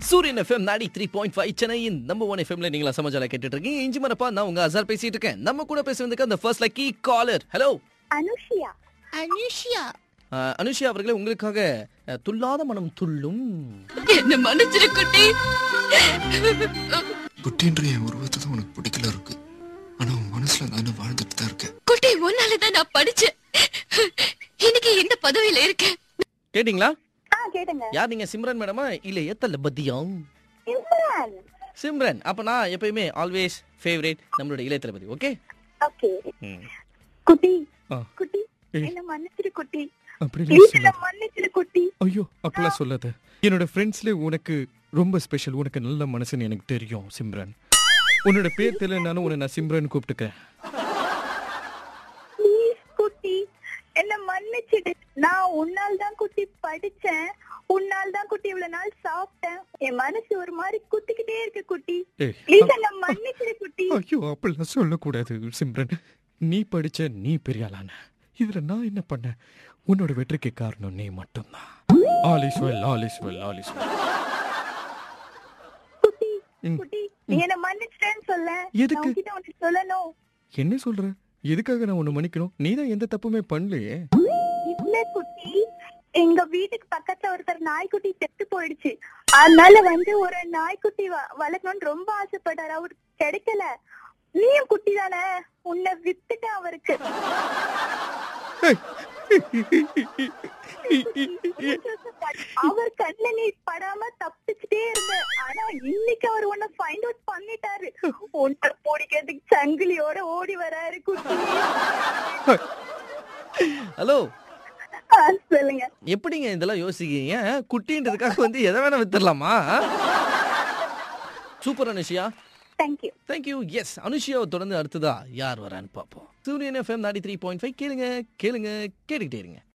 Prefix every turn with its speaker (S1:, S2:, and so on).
S1: சூரியன் FM ninety three point five சென்னையின் number one எஃப்எம்ல நீங்களா சமாஜால கேட்டுட்டு இருக்கீங்க இஞ்சி மரப்பா நான் உங்க அசார் பேசிட்டு இருக்கேன் நம்ம கூட பேசுறதுக்கு அந்த first lucky caller hello
S2: Anushiya
S3: Anushiya
S1: Anushiya அவர்களே உங்களுக்காக அஹ், துள்ளாத மனம் துள்ளும்
S3: என்ன மன்னிச்சிரு குட்டி
S4: குட்டின்ற என் உருவத்தை தான் உனக்கு பிடிக்கல இருக்கு ஆனா உன் மனசுல நானும் வாழ்ந்துட்டு தான் இருக்கேன்
S3: குட்டி உன்னாலதான் நான் படிச்சேன் இன்னைக்கு இந்த பதவியில இருக்கேன்
S1: கேட்டிங்களா
S2: ஆ கேட்டுங்க
S1: யார் நீங்க சிம்ரன் மேடமா இல்ல ஏத்தல பத்தியம்
S2: இம்ரான்
S1: சிம்ரன் அப்ப நான் எப்பயுமே ஆல்வேஸ் ஃபேவரேட் நம்மளோட இளைய தளபதி ஓகே
S2: ஓகே குட்டி
S1: ஆ.
S2: குட்டி
S5: ஏய்.
S2: என்ன மன்னிச்சிரு குட்டி
S5: அப்படி
S2: ப்ளீஸ் என்ன மன்னிச்சிரு குட்டி
S5: ஐயோ அப்பெல்லாம் சொல்லாத என்னோட ஃப்ரெண்ட்ஸ்ல உனக்கு ரொம்ப ஸ்பெஷல் உனக்கு நல்ல மனசுன்னு எனக்கு தெரியும் சிம்ரன் உன்னோட பேர் தெரியலனாலும் உன்னை நான் சிம்ரன் கூப்பிட்டுக்கிறேன்
S2: ப்ளீஸ் குட்டி என்ன மன்னிச்சிடு நான் உன்னால் தான் குட்டி படிச்சேன் உன்னால் தான் குட்டி இவ்வளவு நாள் சாப்பிட்டேன் என் மனசு ஒரு மாதிரி குத்திக்கிட்டே இருக்கு குட்டி
S5: ஏய்
S2: ப்ளீஸ் என்ன மன்னிச்சிடு குட்டி
S5: ஐயோ அப்படிலாம் சொல்லக்கூடாது சிம்ரன் நீ படிச்ச நீ பெரிய ஆளான இதுல நான் என்ன பண்ணேன் உன்னோட வெற்றிக்கு காரணம் நீ மட்டும்தான் all is well all is well all is well
S2: குட்டி
S5: ம்.
S2: குட்டி நீ என்ன மன்னிச்சிட்டேன்னு சொல்ல
S5: எதுக்கு?
S2: நான் உன்கிட்ட ஒண்ணு சொல்லணும்
S5: என்ன சொல்ற எதுக்காக நான் உன்னை மன்னிக்கணும் நீ தான் எந்த தப்புமே பண்ணலையே
S2: இல்ல குட்டி எங்க வீட்டுக்கு பக்கத்துல ஒருத்தர் நாய்க்குட்டி செத்து போயிடுச்சு அதனால வந்து ஒரு நாய்க்குட்டி வ- வளர்க்கணும்னு ரொம்ப ஆசைப்பட்டாரு அவரு கிடைக்கல நீயும் குட்டி தானே உன்னை வித்துட்டேன் அவருக்கு அவர் கண்ணுல நீ படாம தப்பிச்சுட்டே இருந்த ஆனா இன்னைக்கு அவர் உன்னை ஃபைண்ட் அவுட் பண்ணிட்டாரு உன்னை பிடிக்கிறதுக்கு சங்கிலியோட ஓடி வராரு குட்டி
S1: ஹலோ
S2: ஆ, சொல்லுங்க
S1: எப்படிங்க இதெல்லாம் யோசிக்கிறீங்க குட்டின்றதுக்காக வந்து எதை வேணா வித்துடலாமா super Anushiya
S2: thank you
S1: thank you yes அனுஷியாவை தொடர்ந்து அடுத்ததா யார் வரான்னு பார்ப்போம் சூரியன் FM ninety three point five கேளுங்க கேளுங்க கேட்டுக்கிட்டே இருங்க